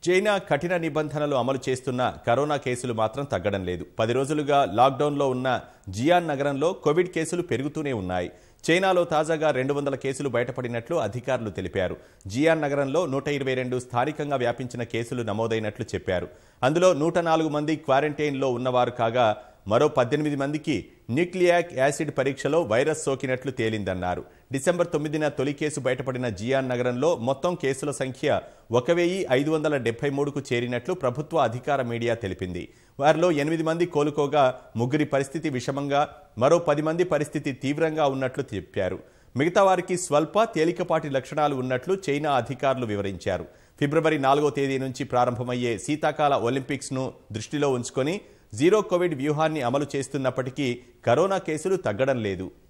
China కఠిన నిబంధనలు అమలు చేస్తున్న కరోనా కేసులు మాత్రం తగ్గడం లేదు పది రోజులుగా లాక్డౌన్లో ఉన్న జియాన్ నగరంలో కోవిడ్ కేసులు పెరుగుతూనే ఉన్నాయి చైనాలో తాజాగా రెండు వందల కేసులు బయటపడినట్లు అధికారులు తెలిపారు జియాన్ నగరంలో నూట ఇరవై రెండు స్థానికంగా వ్యాపించిన కేసులు నమోదైనట్లు చెప్పారు అందులో నూట నాలుగు మంది క్వారంటైన్లో ఉన్నవారు కాగా మరో పద్దెనిమిది మందికి న్యూక్లియాక్ యాసిడ్ పరీక్షలో వైరస్ సోకినట్లు తేలిందన్నారు డిసెంబర్ తొమ్మిదిన తొలి కేసు బయటపడిన జియాన్ నగరంలో మొత్తం కేసుల సంఖ్య ఒక వెయ్యి ఐదు వందల డెబ్బై మూడుకు చేరినట్లు ప్రభుత్వ అధికార మీడియా తెలిపింది వారిలో ఎనిమిది మంది కోలుకోగా ముగ్గురి పరిస్థితి విషమంగా మరో పది మంది పరిస్థితి తీవ్రంగా ఉన్నట్లు చెప్పారు మిగతా వారికి స్వల్ప తేలికపాటి లక్షణాలు ఉన్నట్లు చైనా అధికారులు వివరించారు ఫిబ్రవరి నాలుగో తేదీ నుంచి ప్రారంభమయ్యే శీతాకాల ఒలింపిక్స్ను దృష్టిలో ఉంచుకొని జీరో కోవిడ్ వ్యూహాన్ని అమలు చేస్తున్నప్పటికీ కరోనా కేసులు తగ్గడం లేదు